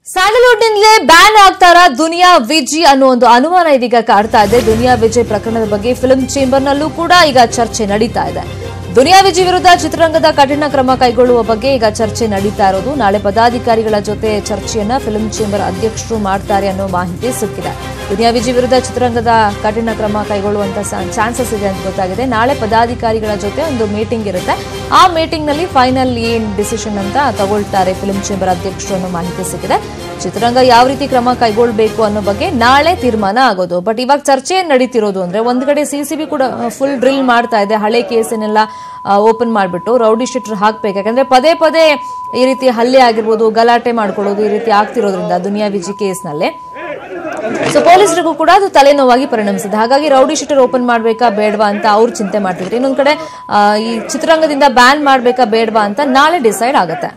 ಸ್ಯಾಂಡಲ್ವುಡ್ನಿಂದಲೇ ban ಆಗ್ತಾರ ದುನಿಯಾ ವಿಜಿ ಅನ್ನೋ ಒಂದು ಅನುಮಾನ ಇದೀಗ ಕಾಡ್ತಾ ಇದೆ ದುನಿಯಾ ವಿಜಯ್ ಪ್ರಕರಣದ ಬಗ್ಗೆ ಫಿಲ್ಮ್ ಚೇಂಬರ್ನಲ್ಲೂ ಕೂಡ ಈಗ ಚರ್ಚೆ ನಡೀತಾ ಇದೆ ದುನಿಯಾ ವಿಜಯ್ ವಿರುದ್ಧ ಚಿತ್ರರಂಗದ ಕಠಿಣ ಕ್ರಮ ಕೈಗೊಳ್ಳುವ ಬಗ್ಗೆ ಈಗ ಚರ್ಚೆ ನಡೀತಾ ಇರೋದು ನಾಳೆ ಪದಾಧಿಕಾರಿಗಳ ಜೊತೆ ಚರ್ಚೆಯನ್ನ ಫಿಲ್ಮ್ ಚೇಂಬರ್ ಅಧ್ಯಕ್ಷರು ಮಾಡ್ತಾರೆ ಅನ್ನೋ ಮಾಹಿತಿ ಸಿಕ್ಕಿದೆ ದುನಿಯಾ ವಿಜಯ್ ವಿರುದ್ಧ ಚಿತ್ರರಂಗದ ಕಠಿಣ ಕ್ರಮ ಕೈಗೊಳ್ಳುವಂತ ಚಾನ್ಸಸ್ ಇದೆ ಅಂತ ಗೊತ್ತಾಗಿದೆ ನಾಳೆ ಪದಾಧಿಕಾರಿಗಳ ಜೊತೆ ಒಂದು ಮೀಟಿಂಗ್ ಇರುತ್ತೆ ಆ ಮೀಟಿಂಗ್ ನಲ್ಲಿ ಫೈನಲ್ ಏನ್ ಡಿಸಿಷನ್ ಅಂತ ತಗೊಳ್ತಾರೆ ಫಿಲ್ಮ್ ಚೇಂಬರ್ ಅಧ್ಯಕ್ಷರು ಅನ್ನೋ ಮಾಹಿತಿ ಸಿಕ್ಕಿದೆ ಚಿತ್ರರಂಗ ಯಾವ ರೀತಿ ಕ್ರಮ ಕೈಗೊಳ್ಳಬೇಕು ಅನ್ನೋ ಬಗ್ಗೆ ನಾಳೆ ತೀರ್ಮಾನ ಆಗೋದು ಬಟ್ ಇವಾಗ ಚರ್ಚೆ ಏನ್ ನಡೀತಿರೋದು ಅಂದ್ರೆ ಒಂದ್ ಕಡೆ ಸಿಸಿಬಿ ಕೂಡ ಫುಲ್ ಡ್ರಿಲ್ ಮಾಡ್ತಾ ಇದೆ ಹಳೆ ಕೇಸನ್ನೆಲ್ಲ ಓಪನ್ ಮಾಡ್ಬಿಟ್ಟು ರೌಡಿ ಶೀಟರ್ ಹಾಕ್ಬೇಕು ಯಾಕಂದ್ರೆ ಪದೇ ಪದೇ ಈ ರೀತಿ ಹಲ್ಲೆ ಆಗಿರ್ಬೋದು ಗಲಾಟೆ ಮಾಡ್ಕೊಳ್ಳೋದು ಈ ರೀತಿ ಆಗ್ತಿರೋದ್ರಿಂದ ದುನಿಯಾ ವಿಜಿ ಕೇಸ್ನಲ್ಲಿ ಸೊ ಪೊಲೀಸರಿಗೂ ಕೂಡ ಅದು ತಲೆನೋವಾಗಿ ಪರಿಣಮಿಸಿದೆ ಹಾಗಾಗಿ ರೌಡಿ ಶೀಟರ್ ಓಪನ್ ಮಾಡ್ಬೇಕಾ ಬೇಡವಾ ಅಂತ ಅವ್ರು ಚಿಂತೆ ಮಾಡ್ತಿದ್ರು ಇನ್ನೊಂದ್ ಕಡೆ ಆ, ಈ ಚಿತ್ರರಂಗದಿಂದ ಬ್ಯಾನ್ ಮಾಡ್ಬೇಕಾ ಬೇಡವಾ ಅಂತ ನಾಳೆ ಡಿಸೈಡ್ ಆಗುತ್ತೆ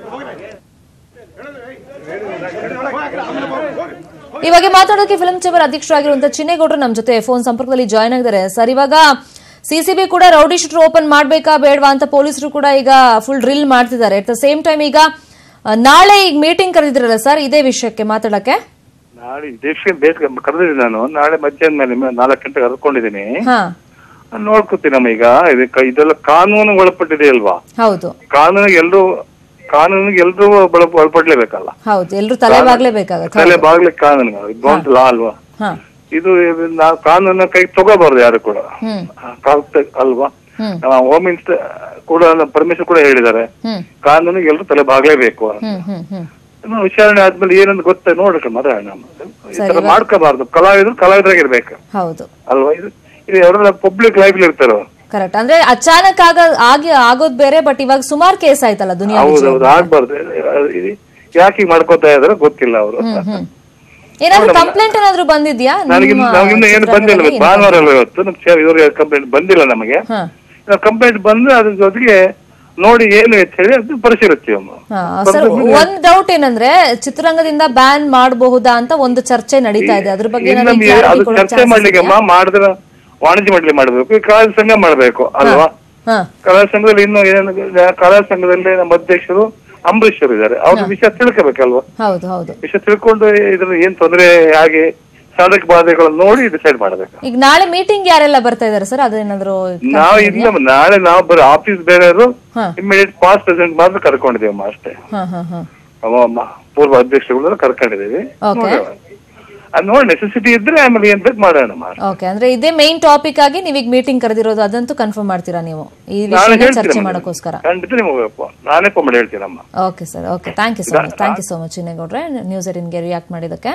ಈ ಬಗ್ಗೆ ಮಾತಾಡೋಕೆ ಫಿಲ್ಮ್ ಚೇಂಬರ್ ಅಧ್ಯಕ್ಷರಾಗಿರುವಂತಹ ಚಿನ್ನೇಗೌಡರು ನಮ್ಮ ಜೊತೆ ಫೋನ್ ಸಂಪರ್ಕದಲ್ಲಿ ಜಾಯ್ನ್ ಆಗಿದ್ದಾರೆ ಸರ್ ಇವಾಗ ಸಿಸಿಬಿ ಕೂಡ ರೌಡಿ ಶೀಟರ್ ಓಪನ್ ಮಾಡ್ಬೇಕಾ ಬೇಡವಾ ಅಂತ ಪೊಲೀಸರು ಕೂಡ ಈಗ ಫುಲ್ ಡ್ರಿಲ್ ಮಾಡ್ತಿದ್ದಾರೆ ಅಟ್ ದ ಸೇಮ್ ಟೈಮ್ ಈಗ ಆ, ನಾಳೆ ಈಗ ಮೀಟಿಂಗ್ ಕರೆದಿದ್ರಲ್ಲ ಸರ್ ಇದೇ ವಿಷಯಕ್ಕೆ ಮಾತಾಡಕ್ಕೆ ನಾಳೆ ದೇಶ ಬೇಸ್ ಕರೆದಿದ್ದೀನಿ ನಾನು ನಾಳೆ ಮಧ್ಯಾಹ್ನ ಮೇಲೆ ಮ- ನಾಲ್ಕು ಗಂಟೆಗೆ ಕರ್ಕೊಂಡಿದ್ದೀನಿ ಹಾ ನೋಡ್ಕೊತೀನಮ್ಮ ಈಗ ಇದಕ್ಕೆ ಇದೆಲ್ಲ ಕಾನೂನು ಒಳಪಟ್ಟಿದೆ ಅಲ್ವಾ ಹೌದು ಕಾನೂನಿಗೆ ಎಲ್ರು ಕಾನೂನಿಗೆ ಎಲ್ರು ಒಳ ಒಳಪಡ್ಲೇಬೇಕಲ್ಲ ಹೌದು ಎಲ್ರು ತಲೆ ಬಾಗ್ಲೇಬೇಕಾಗತ್ತೆ ತಲೆ ಬಾಗ್ಲಿಕ್ಕೆ ಕಾನೂನು ಡೋಂಟ್ ಲಾ ಅಲ್ವಾ ಹಾ ಇದು ಇದು ನಾವು ಕಾನೂನ ಕೈ ತಗೋಬಾರ್ದು ಯಾರು ಕೂಡ ಹ್ಮ್ ಕಾಗ್ತ- ಅಲ್ವಾ ಹ್ಮ್ ಹೋಮ್ ಮಿನಿಸ್ಟರ್ ಕೂಡ ಪರಮೇಶ್ವರ್ ಕೂಡ ಹೇಳಿದ್ದಾರೆ ಹ್ಮ್ ಕಾನೂನಿಗೆ ಎಲ್ರು ತಲೆ ಬಾಗ್ಲೇಬೇಕು ಹ್ಮ್ ಹ್ಮ್ ಹ್ಮ್ ಇನ್ನು ವಿಚಾರಣೆ ಆದ್ಮೇಲೆ ಏನಂತ ಗೊತ್ತ ನೋಡ್ರಿ ಮಾತಾಡೋಣ ಈ ತರ ಮಾಡ್ಕೋಬಾರ್ದು ಕಲಾವಿದ್ರು ಕಲಾವಿದರಾಗಿರ್ಬೇಕು ಹೌದು ಅಲ್ವಾ ಇದು ಇದು ಅವರೆಲ್ಲ ಪಬ್ಲಿಕ್ ಲೈಫ್ ಇರ್ತಾರೋ ಕರೆಕ್ಟ್ ಅಂದ್ರೆ ಅಚಾನಕ್ ಆಗ ಆಗಿ ಆಗೋದ್ ಬೇರೆ ಬಟ್ ಇವಾಗ ಸುಮಾರು ಕೇಸ್ ಆಯ್ತಲ್ಲ ದುನಿಯಾ ವಿಜಯ್ ಹೌದೌದು ಆಗ್ಬಾರ್ದು ಇದು ಯಾಕೆ ಹಿಂಗ್ ಮಾಡ್ಕೋತಾ ಇದಾರೆ ಗೊತ್ತಿಲ್ಲ ಅವರು ಹ್ಮ್ ಹ್ಮ್ ಏನಾದ್ರು ಕಂಪ್ಲೇಂಟ್ ಏನಾದ್ರು ಬಂದಿದ್ಯಾ ನನಗೆ ನಿಮ್ಮ ನಮ್ಗಿನ್ನ ಏನು ಬಂದಿಲ್ಲ ಚಿತ್ರರಂಗದಲ್ಲಿ? ಭಾನುವಾರ ಅಲ್ವಾ ಇವತ್ತು ನಮ್ ಚೇ- ಇವ್ರಿಗೆ ಕಂಪ್ಲೇಂಟ್ ಬಂದಿಲ್ಲ ನಮಗೆ ಹಾ ಕಂಪ್ಲೇಂಟ್ ಬಂದ್ರೆ ಅದ್ರ ಜೊತೆಗೆ ನೋಡಿ ಏನು ಅಂತ ಹೇಳಿ ಅದು ಪರಿಶೀಲಿಸ್ತೀವಿ ಅಮ್ಮ ಹಾ, ಸರ್ ಒಂದ್ ಡೌಟ್ ಏನಂದ್ರೆ ಚಿತ್ರರಂಗದಿಂದ ಬ್ಯಾನ್ ಮಾಡಬಹುದಾ ಅಂತ ಒಂದು ಚರ್ಚೆ ನಡೀತಾ ಇದೆ ಅದ್ರ ಬಗ್ಗೆ ಏನಾದ್ರು ಇನ್ನೊಮ್ಮೆ clarity ಅದು ಕೊಡೋ ಚರ್ಚೆ chances ಮಾಡ್ಲಿಕ್ಕೆ ಇದೆಯಾ? ಅಮ್ಮ ಮಾಡಿದ್ರೆ ವಾಣಿಜ್ಯ ಮಂಡಳಿ ಮಾಡ್ಬೇಕು ಈ ಕಲಾ ಸಂಘ ಮಾಡ್ಬೇಕು ಅಲ್ವಾ ಹಾ ಕಲಾ ಸಂಘದಲ್ಲಿ ಇನ್ನು ಏನು ಕಲಾ ಸಂಘದಲ್ಲಿ ನಮ್ಮ ಅಧ್ಯಕ್ಷರು ಅಂಬರೀಶ್ ಅವರು ಇದ್ದಾರೆ ಅವ್ರ ವಿಷಯ ತಿಳ್ಕೊಬೇಕಲ್ವಾ ಹೌದು ಹೌದು ವಿಷಯ ತಿಳ್ಕೊಂಡು ಇದ್ರ ಏನ್ ತೊಂದರೆ ಹಾಗೆ ಸಾಧಕ ಬಾಧೆಗಳನ್ನ ನೋಡಿ ಡಿಸೈಡ್ ಮಾಡ್ಬೇಕು ಈಗ ನಾಳೆ ಮೀಟಿಂಗ್ ಯಾರೆಲ್ಲ ಬರ್ತಾ ಇದಾರೆ ಸರ್ ಅದೇನಾದ್ರು ನಾವು ಇಲ್ಲ ನಾಳೆ ನಾವು ಬರೀ ಆಫೀಸ್ ಬೇರೆಯವರು ಹಾ. ಇಮಿಡಿಯೇಟ್ ಪಾಸ್ ಪ್ರೆಸಿಡೆಂಟ್ ಮಾತ್ರ ಕರ್ಕೊಂಡಿದ್ದೀವಿ ಅಷ್ಟೇ ಹಾ ಹಾ ಹಾ ಅವ ಮ- ಪೂರ್ವ ಅಧ್ಯಕ್ಷರುಗಳನ್ನ ಕರ್ಕೊಂಡಿದ್ದೀವಿ Okay. ನೋಡೋಣ. ಅದ್ ನೋಡಿ ನೆಸೆಸಿಟಿ ಇದ್ರೆ ಆಮೇಲೆ ಏನ್ ಬೇಕು ಮಾಡೋಣ ಅಮ್ಮ. ಓಕೆ ಅಂದ್ರೆ ಇದೇ ಮೈನ್ ಟಾಪಿಕ್ ಆಗಿ ನೀವೀಗ ಮೀಟಿಂಗ್ ಕರೆದಿರೋದು ಅದಂತೂ ಕನ್ಫರ್ಮ್ ಮಾಡ್ತೀರಾ ನೀವು ಈ ನಾನು ವಿಷಯನ ಚರ್ಚೆ ಹೇಳ್ತೀನಿ ಮಾಡೋಕ್ಕೋಸ್ಕರ ಖಂಡಿತ ನಿಮಗೆ ನಾನೇ ಫೋನ್ ಮಾಡಿ ಹೇಳ್ತೀನಮ್ಮ okay sir okay thank you so much thank you so much ಚಿನ್ನೇಗೌಡ್ರೆ ನ್ಯೂಸ್ ಏಟಿನ್ಗೆ ರಿಯಾಕ್ಟ್ ಮಾಡಿದ್ದಕ್ಕೆ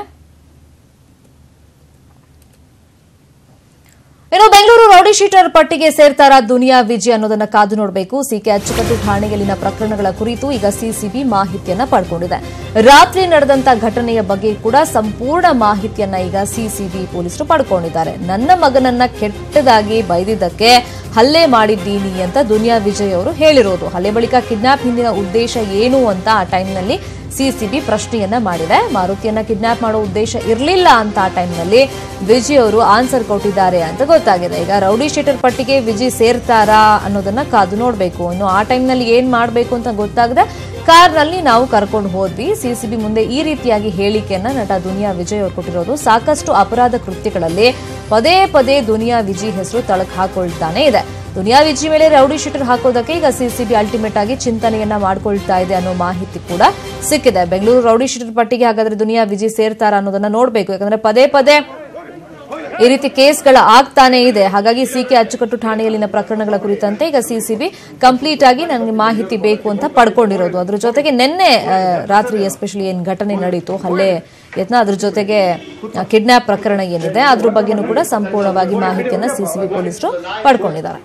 ಇನ್ನು ಬೆಂಗಳೂರು ರೌಡಿ ಶೀಟರ್ ಪಟ್ಟಿಗೆ ಸೇರ್ತಾರ ದುನಿಯಾ ವಿಜಯ್ ಅನ್ನೋದನ್ನ ಕಾದು ನೋಡಬೇಕು ಸಿಕೆ ಅಚ್ಚುಕಟ್ಟು ಠಾಣೆಯಲ್ಲಿನ ಪ್ರಕರಣಗಳ ಕುರಿತು ಈಗ ಸಿಸಿಬಿ ಮಾಹಿತಿಯನ್ನ ಪಡ್ಕೊಂಡಿದೆ ರಾತ್ರಿ ನಡೆದಂತ ಘಟನೆಯ ಬಗ್ಗೆ ಕೂಡ ಸಂಪೂರ್ಣ ಮಾಹಿತಿಯನ್ನ ಈಗ ಸಿಸಿಬಿ ಪೊಲೀಸರು ಪಡ್ಕೊಂಡಿದ್ದಾರೆ ನನ್ನ ಮಗನನ್ನ ಕೆಟ್ಟದಾಗಿ ಬೈದಿದ್ದಕ್ಕೆ ಹಲ್ಲೆ ಮಾಡಿದ್ದೀನಿ ಅಂತ ದುನಿಯಾ ವಿಜಯ್ ಅವರು ಹೇಳಿರೋದು ಹಲ್ಲೆ ಬಳಿಕ ಕಿಡ್ನಾಪ್ ಹಿಂದಿನ ಉದ್ದೇಶ ಏನು ಅಂತ ಆ ಟೈಮ್ನಲ್ಲಿ ಸಿಸಿಬಿ ಪ್ರಶ್ನೆಯನ್ನ ಮಾಡಿದೆ ಮಾರುತಿಯನ್ನ ಕಿಡ್ನಾಪ್ ಮಾಡೋ ಉದ್ದೇಶ ಇರಲಿಲ್ಲ ಅಂತ ಆ ಟೈಮ್ನಲ್ಲಿ ವಿಜಯ್ ಅವರು ಆನ್ಸರ್ ಕೊಟ್ಟಿದ್ದಾರೆ ಅಂತ ಗೊತ್ತಾಗಿದೆ ಈಗ ರೌಡಿ ಶೀಟರ್ ಪಟ್ಟಿಗೆ ವಿಜಯ್ ಸೇರ್ತಾರಾ ಅನ್ನೋದನ್ನ ಕಾದು ನೋಡಬೇಕು ಇನ್ನು ಆ ಟೈಮ್ನಲ್ಲಿ ಏನ್ ಮಾಡಬೇಕು ಅಂತ ಗೊತ್ತಾಗದೆ ಕಾರ್ನಲ್ಲಿ ನಾವು ಕರ್ಕೊಂಡು ಹೋದ್ವಿ ಸಿಸಿಬಿ ಮುಂದೆ ಈ ರೀತಿಯಾಗಿ ಹೇಳಿಕೆಯನ್ನ ನಟ ದುನಿಯಾ ವಿಜಯ್ ಅವರು ಕೊಟ್ಟಿರೋದು ಸಾಕಷ್ಟು ಅಪರಾಧ ಕೃತ್ಯಗಳಲ್ಲಿ ಪದೇ ಪದೇ ದುನಿಯಾ ವಿಜಯ್ ಹೆಸರು ತಳಕ್ ಹಾಕೊಳ್ತಾನೆ ಇದೆ ದುನಿಯಾ ವಿಜಿ ಮೇಲೆ ರೌಡಿ ಶೀಟರ್ ಹಾಕೋದಕ್ಕೆ ಈಗ ಸಿಸಿಬಿ ಅಲ್ಟಿಮೇಟ್ ಆಗಿ ಚಿಂತನೆಯನ್ನ ಮಾಡ್ಕೊಳ್ತಾ ಇದೆ ಅನ್ನೋ ಮಾಹಿತಿ ಕೂಡ ಸಿಕ್ಕಿದೆ ಬೆಂಗಳೂರು ರೌಡಿ ಶೀಟರ್ ಪಟ್ಟಿಗೆ ಹಾಗಾದ್ರೆ ದುನಿಯಾ ವಿಜಿ ಸೇರ್ತಾರ ಅನ್ನೋದನ್ನ ನೋಡ್ಬೇಕು ಯಾಕಂದ್ರೆ ಪದೇ ಪದೇ ಈ ರೀತಿ ಕೇಸ್ಗಳ ಆಗ್ತಾನೆ ಇದೆ ಹಾಗಾಗಿ ಸಿಕೆ ಅಚ್ಚುಕಟ್ಟು ಠಾಣೆಯಲ್ಲಿನ ಪ್ರಕರಣಗಳ ಕುರಿತಂತೆ ಈಗ ಸಿಸಿಬಿ ಕಂಪ್ಲೀಟ್ ಆಗಿ ನನಗೆ ಮಾಹಿತಿ ಬೇಕು ಅಂತ ಪಡ್ಕೊಂಡಿರೋದು ಅದ್ರ ಜೊತೆಗೆ ನಿನ್ನೆ ಆ, ರಾತ್ರಿ ಎಸ್ಪೆಷಲಿ ಏನ್ ಘಟನೆ ನಡೀತು ಹಲ್ಲೆ ಯತ್ನ ಅದ್ರ ಜೊತೆಗೆ ಕಿಡ್ನಾಪ್ ಪ್ರಕರಣ ಏನಿದೆ ಅದ್ರ ಬಗ್ಗೆನೂ ಕೂಡ ಸಂಪೂರ್ಣವಾಗಿ ಮಾಹಿತಿಯನ್ನ ಸಿಸಿಬಿ ಪೊಲೀಸರು ಪಡ್ಕೊಂಡಿದ್ದಾರೆ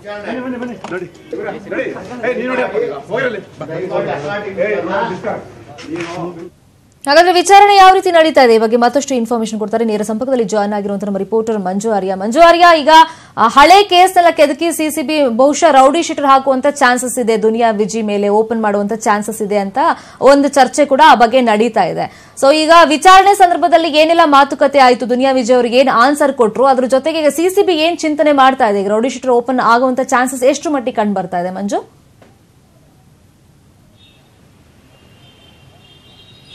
ಹಾಗಾದ್ರೆ ವಿಚಾರಣೆ ಯಾವ ರೀತಿ ನಡೀತಾ ಇದೆ ಈ ಬಗ್ಗೆ ಮತ್ತಷ್ಟು ಇನ್ಫಾರ್ಮೇಶನ್ ಕೊಡ್ತಾರೆ ನೇರ ಸಂಪರ್ಕದಲ್ಲಿ ಜಾಯ್ನ್ ಆಗಿರುವಂತಹ ನಮ್ಮ ರಿಪೋರ್ಟರ್ ಮಂಜು ಆರ್ಯ ಮಂಜು ಆರ್ಯ ಈಗ ಆ ಹಳೆ ಕೇಸ್ನೆಲ್ಲ ಕೆದಕಿ ಸಿಸಿಬಿ ಬಹುಶಃ ರೌಡಿ ಶೀಟರ್ ಹಾಕುವಂತ ಚಾನ್ಸಸ್ ಇದೆ ದುನಿಯಾ ವಿಜಿ ಮೇಲೆ ಓಪನ್ ಮಾಡುವಂತ ಚಾನ್ಸಸ್ ಇದೆ ಅಂತ ಒಂದು ಚರ್ಚೆ ಕೂಡ ಆ ಬಗ್ಗೆ ನಡೀತಾ ಇದೆ ಸೊ ಈಗ ವಿಚಾರಣೆ ಸಂದರ್ಭದಲ್ಲಿ ಏನೆಲ್ಲ ಮಾತುಕತೆ ಆಯ್ತು ದುನಿಯಾ ವಿಜಯ್ ಅವರಿಗೆ ಏನ್ ಆನ್ಸರ್ ಕೊಟ್ರು ಅದ್ರ ಜೊತೆಗೆ ಈಗ ಸಿಸಿಬಿ ಏನ್ ಚಿಂತನೆ ಮಾಡ್ತಾ ಇದೆ ಈಗ ರೌಡಿ ಶೀಟರ್ ಓಪನ್ ಆಗುವಂತ ಚಾನ್ಸಸ್ ಎಷ್ಟು ಮಟ್ಟಿಗೆ ಕಂಡು ಬರ್ತಾ ಇದೆ ಮಂಜು ಖಂಡಿತ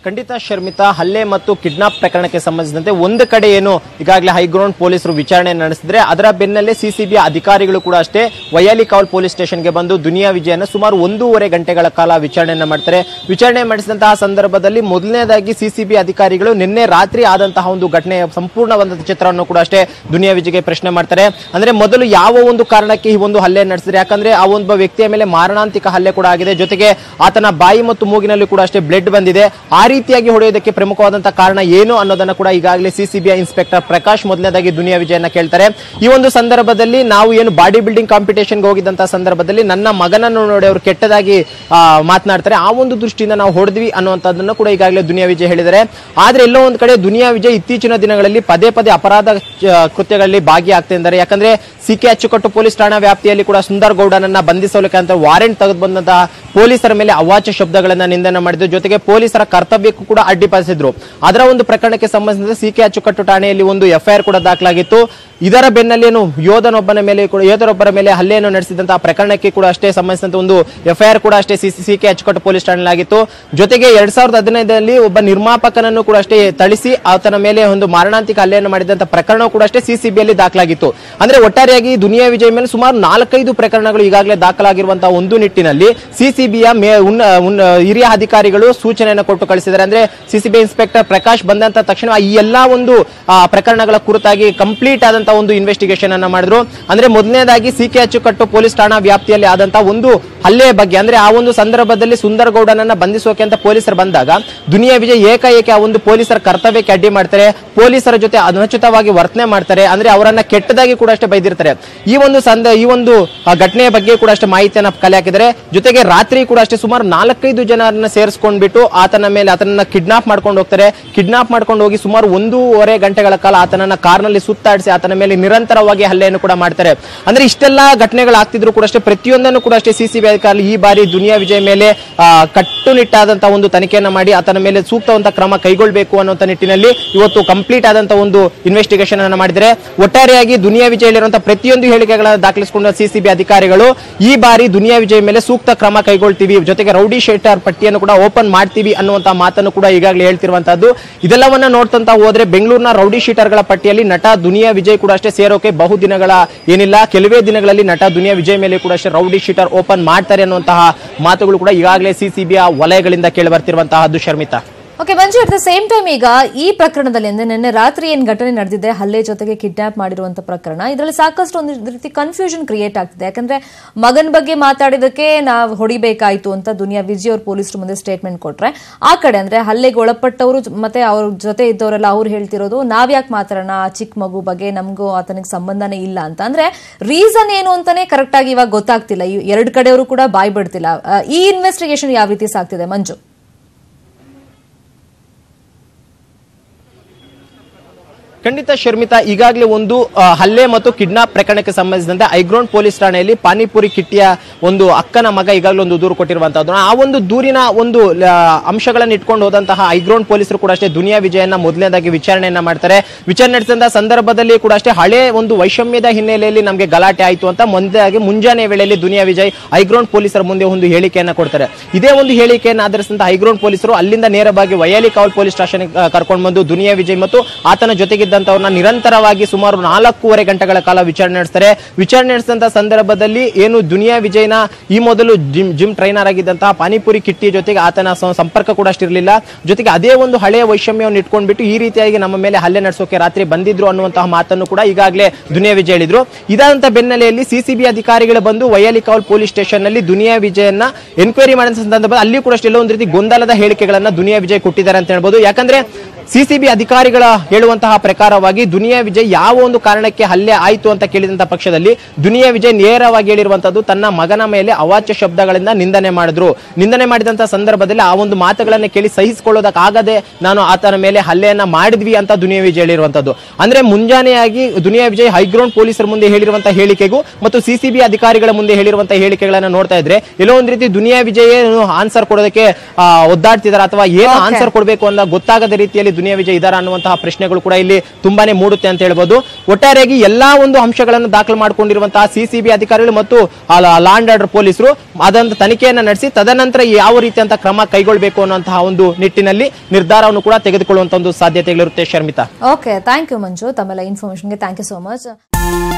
ಖಂಡಿತ ಶರ್ಮಿತಾ ಹಲ್ಲೆ ಮತ್ತು ಕಿಡ್ನಾಪ್ ಪ್ರಕರಣಕ್ಕೆ ಸಂಬಂಧಿಸಿದಂತೆ ಒಂದು ಕಡೆ ಏನು ಈಗಾಗಲೇ ಹೈಗ್ರೌಂಡ್ ಪೊಲೀಸರು ವಿಚಾರಣೆ ನಡೆಸಿದ್ರೆ ಅದರ ಬೆನ್ನಲ್ಲೇ ಸಿಸಿಬಿ ಅಧಿಕಾರಿಗಳು ಕೂಡ ಅಷ್ಟೇ ವಯಾಲಿ ಕಾವಲ್ ಪೊಲೀಸ್ ಸ್ಟೇಷನ್ಗೆ ಬಂದು ದುನಿಯಾ ವಿಜಯನ ಸುಮಾರು ಒಂದೂವರೆ ಗಂಟೆಗಳ ಕಾಲ ವಿಚಾರಣೆಯನ್ನ ಮಾಡ್ತಾರೆ ವಿಚಾರಣೆ ಮಾಡಿಸಿದಂತಹ ಸಂದರ್ಭದಲ್ಲಿ ಮೊದಲನೇದಾಗಿ ಸಿಸಿಬಿ ಅಧಿಕಾರಿಗಳು ನಿನ್ನೆ ರಾತ್ರಿ ಆದಂತಹ ಒಂದು ಘಟನೆಯ ಸಂಪೂರ್ಣವಾದ ಚಿತ್ರವನ್ನು ಕೂಡ ಅಷ್ಟೇ ದುನಿಯಾ ವಿಜಯ್ಗೆ ಪ್ರಶ್ನೆ ಮಾಡ್ತಾರೆ ಅಂದ್ರೆ ಮೊದಲು ಯಾವ ಒಂದು ಕಾರಣಕ್ಕೆ ಈ ಒಂದು ಹಲ್ಲೆ ನಡೆಸಿದ್ರೆ ಯಾಕಂದ್ರೆ ಆ ಒಬ್ಬ ವ್ಯಕ್ತಿಯ ಮೇಲೆ ಮಾರಣಾಂತಿಕ ಹಲ್ಲೆ ಕೂಡ ಆಗಿದೆ ಜೊತೆಗೆ ಆತನ ಬಾಯಿ ಮತ್ತು ಮೂಗಿನಲ್ಲಿ ಕೂಡ ಅಷ್ಟೇ ಬ್ಲಡ್ ಬಂದಿದೆ ಆ ರೀತಿಯಾಗಿ ಹೊಡೆಯೋದಕ್ಕೆ ಪ್ರಮುಖವಾದಂತಹ ಕಾರಣ ಏನು ಅನ್ನೋದನ್ನ ಕೂಡ ಈಗಾಗಲೇ ಸಿಸಿಬಿಐ ಇನ್ಸ್ಪೆಕ್ಟರ್ ಪ್ರಕಾಶ್ ಮೊದಲನೇದಾಗಿ ದುನಿಯಾ ವಿಜಯನ ಕೇಳ್ತಾರೆ ಈ ಒಂದು ಸಂದರ್ಭದಲ್ಲಿ ನಾವು ಏನು ಬಾಡಿ ಬಿಲ್ಡಿಂಗ್ ಕಾಂಪಿಟೇಷನ್ಗೆ ಹೋಗಿದ್ದಂತಹ ಸಂದರ್ಭದಲ್ಲಿ ನನ್ನ ಮಗನನ್ನು ನೋಡಿ ಅವರು ಕೆಟ್ಟದಾಗಿ ಆ, ಮಾತನಾಡ್ತಾರೆ ಆ ಒಂದು ದೃಷ್ಟಿಯಿಂದ ನಾವು ಹೊಡೆದ್ವಿ ಅನ್ನುವಂಥದ್ದನ್ನು ಕೂಡ ಈಗಾಗಲೇ ದುನಿಯಾ ವಿಜಯ್ ಹೇಳಿದ್ದಾರೆ ಆದ್ರೆ ಎಲ್ಲೋ ಒಂದ್ ಕಡೆ ದುನಿಯಾ ವಿಜಯ್ ಇತ್ತೀಚಿನ ದಿನಗಳಲ್ಲಿ ಪದೇ ಪದೇ ಅಪರಾಧ ಆ, ಕೃತ್ಯಗಳಲ್ಲಿ ಭಾಗಿಯಾಗ್ತಾ ಇದ್ದಾರೆ ಯಾಕಂದ್ರೆ ಸಿ ಕೆ ಅಚ್ಚುಕಟ್ಟು ಪೊಲೀಸ್ ಠಾಣಾ ವ್ಯಾಪ್ತಿಯಲ್ಲಿ ಕೂಡ ಸುಂದರ್ ಗೌಡನನ್ನ ಬಂಧಿಸಲಿಕ್ಕೆ ಅಂತ ವಾರೆಂಟ್ ತೆಗೆದು ಬಂದಂತಹ ಪೊಲೀಸರ ಮೇಲೆ ಅವಾಚ್ಯ ಶಬ್ದಗಳನ್ನ ನಿಂದನೆ ಮಾಡಿದ್ರು ಜೊತೆಗೆ ಪೊಲೀಸರ ಕರ್ತವ್ಯಕ್ಕೂ ಕೂಡ ಅಡ್ಡಿಪಡಿಸಿದ್ರು ಅದರ ಒಂದು ಪ್ರಕರಣಕ್ಕೆ ಸಂಬಂಧಿಸಿದ ಸಿ ಕೆ ಅಚ್ಚುಕಟ್ಟು ಠಾಣೆಯಲ್ಲಿ ಒಂದು ಎಫ್ಐಆರ್ ಕೂಡ ದಾಖಲಾಗಿತ್ತು ಇದರ ಬೆನ್ನಲ್ಲೇನು ಯೋಧನೊಬ್ಬನ ಮೇಲೆ ಕೂಡ ಯೋಧರೊಬ್ಬರ ಮೇಲೆ ಹಲ್ಲೆಯನ್ನು ನಡೆಸಿದಂತಹ ಪ್ರಕರಣಕ್ಕೆ ಕೂಡ ಅಷ್ಟೇ ಸಂಬಂಧಿಸಿದಂತ ಒಂದು ಎಫ್ಐಆರ್ ಕೂಡ ಅಷ್ಟೇ ಸಿ ಕೆ ಅಚ್ಚುಕಟ್ಟು ಪೊಲೀಸ್ ಠಾಣೆಲಾಗಿತ್ತು ಜೊತೆಗೆ ಎರಡ್ ಸಾವಿರದ ಹದಿನೈದರಲ್ಲಿ ಒಬ್ಬ ನಿರ್ಮಾಪಕನನ್ನು ಕೂಡ ಅಷ್ಟೇ ಥಳಿಸಿ ಆತನ ಮೇಲೆ ಒಂದು ಮಾರಣಾಂತಿಕ ಹಲ್ಲೆಯನ್ನು ಮಾಡಿದಂತ ಪ್ರಕರಣ ಕೂಡ ಅಷ್ಟೇ ಸಿಸಿಬಿಯಲ್ಲಿ ದಾಖಲಾಗಿತ್ತು ಅಂದ್ರೆ ಒಟ್ಟಾರೆಯಾಗಿ ದುನಿಯಾ ವಿಜಯ್ ಮೇಲೆ ಸುಮಾರು ನಾಲ್ಕೈದು ಪ್ರಕರಣಗಳು ಈಗಾಗಲೇ ದಾಖಲಾಗಿರುವಂತಹ ಒಂದು ನಿಟ್ಟಿನಲ್ಲಿ ಸಿಸಿಬಿಯ ಮೇ ಉನ್ನ ಉನ್ನ ಹಿರಿಯ ಅಧಿಕಾರಿಗಳು ಸೂಚನೆಯನ್ನು ಕೊಟ್ಟು ಕಳಿಸಿದ್ದಾರೆ ಅಂದ್ರೆ ಸಿಸಿಬಿ ಇನ್ಸ್ಪೆಕ್ಟರ್ ಪ್ರಕಾಶ್ ಬಂದಂತ ತಕ್ಷಣ ಈ ಎಲ್ಲಾ ಒಂದು ಆ, ಪ್ರಕರಣಗಳ ಕುರಿತಾಗಿ ಕಂಪ್ಲೀಟ್ ಆದಂತಹ ಒಂದು ಇನ್ವೆಸ್ಟಿಗೇಷನ್ ಅನ್ನ ಮಾಡಿದ್ರು ಅಂದ್ರೆ ಮೊದಲನೇದಾಗಿ ಸಿ ಕೆ ಅಚ್ಚುಕಟ್ಟು ಪೊಲೀಸ್ ಠಾಣಾ ವ್ಯಾಪ್ತಿಯಲ್ಲಿ ಆದಂತಹ ಒಂದು ಹಲ್ಲೆಯ ಬಗ್ಗೆ ಅಂದ್ರೆ ಆ ಒಂದು ಸಂದರ್ಭದಲ್ಲಿ ಸುಂದರ್ ಗೌಡನನ್ನ ಬಂಧಿಸೋಕೆ ಅಂತ ಪೊಲೀಸರು ಬಂದಾಗ ದುನಿಯಾ ವಿಜಯ್ ಏಕಾಏಕಿ ಆ ಒಂದು ಪೊಲೀಸರ ಕರ್ತವ್ಯಕ್ಕೆ ಅಡ್ಡಿ ಮಾಡ್ತಾರೆ ಪೊಲೀಸರ ಜೊತೆ ಅನುಚಿತವಾಗಿ ವರ್ತನೆ ಮಾಡ್ತಾರೆ ಅಂದ್ರೆ ಅವರನ್ನ ಕೆಟ್ಟದಾಗಿ ಕೂಡ ಅಷ್ಟೇ ಬೈದಿರ್ತಾರೆ ಈ ಒಂದು ಸಂದ ಈ ಒಂದು ಆ, ಘಟನೆಯ ಬಗ್ಗೆ ಕೂಡ ಅಷ್ಟೇ ಮಾಹಿತಿಯನ್ನ ಕಲೆ ಹಾಕಿದ್ದಾರೆ ಜೊತೆಗೆ ರಾತ್ರಿ ಕೂಡ ಅಷ್ಟೇ ಸುಮಾರು ನಾಲ್ಕೈದು ಜನರನ್ನ ಸೇರಿಸ್ಕೊಂಡ್ಬಿಟ್ಟು ಆತನ ಮೇಲೆ ಆತನನ್ನ ಕಿಡ್ನಾಪ್ ಮಾಡ್ಕೊಂಡು ಹೋಗ್ತಾರೆ ಕಿಡ್ನಾಪ್ ಮಾಡ್ಕೊಂಡು ಹೋಗಿ ಸುಮಾರು ಒಂದೂವರೆ ಗಂಟೆಗಳ ಕಾಲ ಆತನನ್ನ ಕಾರ್ನಲ್ಲಿ ಸುತ್ತಾಡಿಸಿ ಆತನ ಮೇಲೆ ನಿರಂತರವಾಗಿ ಹಲ್ಲೆಯನ್ನು ಕೂಡ ಮಾಡ್ತಾರೆ ಅಂದ್ರೆ ಇಷ್ಟೆಲ್ಲಾ ಘಟನೆಗಳಾಗ್ತಿದ್ರು ಕೂಡ ಅಷ್ಟೇ ಪ್ರತಿಯೊಂದನ್ನು ಕೂಡ ಅಷ್ಟೇ ಸಿಸಿಬಿ ಅಧಿಕಾರಿ ಈ ಬಾರಿ ದುನಿಯಾ ವಿಜಯ್ ಮೇಲೆ ಆ, ಕಟ್ಟುನಿಟ್ಟಾದಂತಹ ಒಂದು ತನಿಖೆಯನ್ನ ಮಾಡಿ ಆತನ ಮೇಲೆ ಸೂಕ್ತವಂತ ಕ್ರಮ ಕೈಗೊಳ್ಳಬೇಕು ಅನ್ನುವಂತ ನಿಟ್ಟಿನಲ್ಲಿ ಇವತ್ತು ಕಂಪ್ಲೀಟ್ ಆದಂತಹ ಒಂದು ಇನ್ವೆಸ್ಟಿಗೇಷನ್ ಅನ್ನ ಮಾಡಿದರೆ ಒಟ್ಟಾರೆಯಾಗಿ ದುನಿಯಾ ವಿಜಯ್ ಇರುವಂತಹ ಪ್ರತಿಯೊಂದು ಹೇಳಿಕೆಗಳನ್ನು ದಾಖಲಿಸಿಕೊಂಡ ಸಿಸಿಬಿ ಅಧಿಕಾರಿಗಳು ಈ ಬಾರಿ ದುನಿಯಾ ವಿಜಯ್ ಮೇಲೆ ಸೂಕ್ತ ಕ್ರಮ ಕೈಗೊಳ್ತೀವಿ ಜೊತೆಗೆ ರೌಡಿ ಶೇಟರ್ ಪಟ್ಟಿಯನ್ನು ಕೂಡ ಓಪನ್ ಮಾಡ್ತೀವಿ ಅನ್ನುವಂತಹ ಮಾತನ್ನು ಕೂಡ ಈಗಾಗಲೇ ಹೇಳ್ತಿರುವಂತಹದ್ದು ಇದೆಲ್ಲವನ್ನ ನೋಡ್ತಂತ ಹೋದ್ರೆ ಬೆಂಗಳೂರಿನ ರೌಡಿ ಶೀಟರ್ಗಳ ಪಟ್ಟಿಯಲ್ಲಿ ನಟ ದುನಿಯಾ ವಿಜಯ್ ಕೂಡ ಅಷ್ಟೇ ಸೇರೋಕೆ ಬಹುದಿನಗಳ ಏನಿಲ್ಲ ಕೆಲವೇ ದಿನಗಳಲ್ಲಿ ನಟ ದುನಿಯಾ ವಿಜಯ್ ಮೇಲೆ ಕೂಡ ಅಷ್ಟೇ ರೌಡಿ ಶೀಟರ್ ಓಪನ್ ಮಾಡ್ತಾರೆ ಅನ್ನುವಂತಹ ಮಾತುಗಳು ಕೂಡ ಈಗಾಗಲೇ ಸಿಸಿಬಿಯ ವಲಯಗಳಿಂದ ಕೇಳಿ ಬರ್ತಿರುವಂತಹದ್ದು Sharmitha okay Manju at the same time ಈಗ ಈ ಪ್ರಕರಣದಲ್ಲಿ ಅಂದ್ರೆ ನಿನ್ನೆ ರಾತ್ರಿ ಏನ್ ಘಟನೆ ನಡೆದಿದೆ ಹಲ್ಲೆ ಜೊತೆಗೆ ಕಿಡ್ನಾಪ್ ಮಾಡಿರುವಂತ ಪ್ರಕರಣ ಇದರಲ್ಲಿ ಸಾಕಷ್ಟು ಒಂದು ರೀತಿ ಕನ್ಫ್ಯೂಷನ್ ಕ್ರಿಯೇಟ್ ಆಗ್ತಿದೆ ಯಾಕಂದ್ರೆ ಮಗನ್ ಬಗ್ಗೆ ಮಾತಾಡಿದಕ್ಕೆ ನಾವು ಹೊಡಿಬೇಕಾಯ್ತು ಅಂತ ದುನಿಯಾ ವಿಜಯ್ ಅವ್ರ ಪೊಲೀಸರು ಮುಂದೆ ಸ್ಟೇಟ್ಮೆಂಟ್ ಕೊಟ್ರೆ ಆ ಕಡೆ ಅಂದ್ರೆ ಹಲ್ಲೆಗೆ ಒಳಪಟ್ಟವರು ಮತ್ತೆ ಅವ್ರ ಜೊತೆ ಇದ್ದವರೆಲ್ಲ ಅವ್ರು ಹೇಳ್ತಿರೋದು ನಾವ್ಯಾಕೆ ಮಾತಾಡೋಣ ಆ ಚಿಕ್ಕ ಮಗು ಬಗ್ಗೆ ನಮಗೂ ಆತನಿಗೆ ಸಂಬಂಧನೇ ಇಲ್ಲ ಅಂತ ಅಂದ್ರೆ ರೀಸನ್ ಏನು ಅಂತಾನೆ ಕರೆಕ್ಟ್ ಆಗಿ ಇವಾಗ ಗೊತ್ತಾಗ್ತಿಲ್ಲ ಈ ಎರಡು ಕಡೆಯವರು ಕೂಡ ಬಾಯ್ ಬಿಡ್ತಿಲ್ಲ ಆ, ಈ ಇನ್ವೆಸ್ಟಿಗೇಷನ್ ಯಾವ ರೀತಿ ಸಾಗ್ತಿದೆ ಮಂಜು ಖಂಡಿತ ಶರ್ಮಿತಾ ಈಗಾಗಲೇ ಒಂದು ಆ, ಹಲ್ಲೆ ಮತ್ತು ಕಿಡ್ನಾಪ್ ಪ್ರಕರಣಕ್ಕೆ ಸಂಬಂಧಿಸಿದಂತೆ ಐಗ್ರೌಂಡ್ ಪೊಲೀಸ್ ಠಾಣೆಯಲ್ಲಿ ಪಾನಿಪುರಿ ಕಿಟ್ಟಿಯ ಒಂದು ಅಕ್ಕನ ಮಗ ಈಗಾಗಲೇ ಒಂದು ದೂರು ಕೊಟ್ಟಿರುವಂತಹದ್ದು ಆ ಒಂದು ದೂರಿನ ಒಂದು ಆ, ಅಂಶಗಳನ್ನು ಇಟ್ಕೊಂಡು ಹೋದಂತಹ ಐಗ್ರೌಂಡ್ ಪೊಲೀಸರು ಕೂಡ ಅಷ್ಟೇ ದುನಿಯಾ ವಿಜಯನ್ನ ಮೊದಲನೇದಾಗಿ ವಿಚಾರಣೆಯನ್ನ ಮಾಡ್ತಾರೆ ವಿಚಾರಣೆ ನಡೆಸಿದಂತಹ ಸಂದರ್ಭದಲ್ಲಿ ಕೂಡ ಅಷ್ಟೇ ಹಳೆ ಒಂದು ವೈಷಮ್ಯದ ಹಿನ್ನೆಲೆಯಲ್ಲಿ ನಮಗೆ ಗಲಾಟೆ ಆಯಿತು ಅಂತ ಮುಂದಾಗಿ ಮುಂಜಾನೆ ವೇಳೆಯಲ್ಲಿ ದುನಿಯಾ ವಿಜಯ್ ಐಗ್ರೌಂಡ್ ಪೊಲೀಸರ ಮುಂದೆ ಒಂದು ಹೇಳಿಕೆಯನ್ನ ಕೊಡ್ತಾರೆ ಇದೇ ಒಂದು ಹೇಳಿಕೆಯನ್ನು ಆಧರಿಸಿದಂತ ಐಗ್ರೌಂಡ್ ಪೊಲೀಸರು ಅಲ್ಲಿಂದ ನೇರವಾಗಿ ವಯಾಲಿ ಕಾವಲ್ ಪೊಲೀಸ್ ಸ್ಟೇಷನ್ ಕರ್ಕೊಂಡು ಬಂದು ದುನಿಯಾ ವಿಜಯ್ ಮತ್ತು ಆತನ ಜೊತೆಗಿದ್ದಂತವ್ರನ್ನ ನಿರಂತರವಾಗಿ ಸುಮಾರು ನಾಲ್ಕೂವರೆ ಗಂಟೆಗಳ ಕಾಲ ವಿಚಾರಣೆ ನಡೆಸ್ತಾರೆ ವಿಚಾರಣೆ ನಡೆಸಿದಂತ ಸಂದರ್ಭದಲ್ಲಿ ಏನು ದುನಿಯಾ ವಿಜಯ್ನ ಈ ಮೊದಲು ಜಿಮ್ ಜಿಮ್ ಟ್ರೈನರ್ ಆಗಿದ್ದಂತಹ ಪಾನಿಪುರಿ ಕಿಟ್ಟಿ ಜೊತೆಗೆ ಆತನ ಸ- ಸಂಪರ್ಕ ಕೂಡ ಅಷ್ಟಿರಲಿಲ್ಲ ಜೊತೆಗೆ ಅದೇ ಒಂದು ಹಳೆಯ ವೈಷಮ್ಯವನ್ನು ಇಟ್ಕೊಂಡ್ಬಿಟ್ಟು ಈ ರೀತಿಯಾಗಿ ನಮ್ಮ ಮೇಲೆ ಹಲ್ಲೆ ನಡೆಸೋಕೆ ರಾತ್ರಿ ಬಂದಿದ್ರು ಅನ್ನುವಂತಹ ಮಾತನ್ನು ಕೂಡ ಈಗಾಗಲೇ ದುನಿಯಾ ವಿಜಯ್ ಹೇಳಿದ್ರು ಇದಾದಂತ ಬೆನ್ನಲೆಯಲ್ಲಿ ಸಿಸಿಬಿ ಅಧಿಕಾರಿಗಳು ಬಂದು ವೈಯಾಲಿ ಕಾವಲ್ ಪೊಲೀಸ್ ಸ್ಟೇಷನ್ ನಲ್ಲಿ ದುನಿಯಾ ವಿಜಯನ್ನ ಎನ್ಕ್ವೈರಿ ಮಾಡಿದ ಸಂದರ್ಭದಲ್ಲಿ ಅಲ್ಲಿ ಕೂಡ ಅಷ್ಟೆಲ್ಲ ಒಂದು ರೀತಿ ಗೊಂದಲದ ಹೇಳಿಕೆಗಳನ್ನ ದುನಿಯಾ ವಿಜಯ್ ಕೊಟ್ಟಿದ್ದಾರೆ ಅಂತ ಹೇಳ್ಬೋದು ಯಾಕಂದ್ರೆ ಸಿಸಿಬಿ ಅಧಿಕಾರಿಗಳ ಹೇಳುವಂತಹ ಪ್ರಕಾರವಾಗಿ ದುನಿಯಾ ವಿಜಯ್ ಯಾವ ಒಂದು ಕಾರಣಕ್ಕೆ ಹಲ್ಲೆ ಆಯಿತು ಅಂತ ಕೇಳಿದಂತ ಪಕ್ಷದಲ್ಲಿ ದುನಿಯಾ ವಿಜಯ್ ನೇರವಾಗಿ ಹೇಳಿರುವಂತದ್ದು ತನ್ನ ಮಗನ ಮೇಲೆ ಅವಾಚ್ಯ ಶಬ್ದಗಳಿಂದ ನಿಂದನೆ ಮಾಡಿದ್ರು ನಿಂದನೆ ಮಾಡಿದಂತ ಸಂದರ್ಭದಲ್ಲಿ ಆ ಒಂದು ಮಾತುಗಳನ್ನ ಕೇಳಿ ಸಹಿಸಿಕೊಳ್ಳೋದಕ್ಕಾಗದೆ ನಾನು ಆತನ ಮೇಲೆ ಹಲ್ಲೆಯನ್ನ ಮಾಡಿದ್ವಿ ಅಂತ ದುನಿಯಾ ವಿಜಯ್ ಹೇಳಿರುವಂತದ್ದು ಅಂದ್ರೆ ಮುಂಜಾನೆಯಾಗಿ ದುನಿಯಾ ವಿಜಯ್ ಹೈಗ್ರೌಂಡ್ ಪೊಲೀಸರ ಮುಂದೆ ಹೇಳಿರುವಂತಹ ಹೇಳಿಕೆಗೂ ಮತ್ತು ಸಿಸಿಬಿ ಅಧಿಕಾರಿಗಳ ಮುಂದೆ ಹೇಳಿರುವಂತಹ ಹೇಳಿಕೆಗಳನ್ನ ನೋಡ್ತಾ ಇದ್ರೆ ಎಲ್ಲೋ ಒಂದ್ ರೀತಿ ದುನಿಯಾ ವಿಜಯ್ ಆನ್ಸರ್ ಕೊಡೋದಕ್ಕೆ ಆ, ಒದ್ದಾಡ್ತಿದಾರ ಅಥವಾ ಏನು Okay. ಆನ್ಸರ್ ಕೊಡಬೇಕು ಅಂತ ಗೊತ್ತಾಗದ ರೀತಿಯಲ್ಲಿ ದುನಿಯಾ ವಿಜಯ್ ಇದಾರ ಅನ್ನುವಂತಹ ಪ್ರಶ್ನೆಗಳು ಕೂಡ ಇಲ್ಲಿ ತುಂಬಾನೇ ಮೂಡುತ್ತೆ ಅಂತ ಹೇಳ್ಬೋದು ಒಟ್ಟಾರೆಯಾಗಿ ಎಲ್ಲಾ ಒಂದು ಅಂಶಗಳನ್ನು ದಾಖಲು ಮಾಡಿಕೊಂಡಿರುವಂತಹ ಸಿಸಿಬಿ ಅಧಿಕಾರಿಗಳು ಮತ್ತು ಲಾ ಅಂಡ್ ಆರ್ಡರ್ ಪೊಲೀಸರು ಅದೊಂದು ತನಿಖೆಯನ್ನ ನಡೆಸಿ ತದನಂತರ ಯಾವ ರೀತಿಯಂತ ಕ್ರಮ ಕೈಗೊಳ್ಳಬೇಕು ಅನ್ನುವಂತಹ ಒಂದು ನಿಟ್ಟಿನಲ್ಲಿ ನಿರ್ಧಾರವನ್ನು ಕೂಡ ತೆಗೆದುಕೊಳ್ಳುವಂತ ಒಂದು ಸಾಧ್ಯತೆಗಳಿರುತ್ತೆ Sharmitha okay thank you Manju ತಮ್ಮೆಲ್ಲ ಇನ್ಫಾರ್ಮೇಶನ್ಗೆ ಥ್ಯಾಂಕ್ ಯು ಸೋ ಮಚ್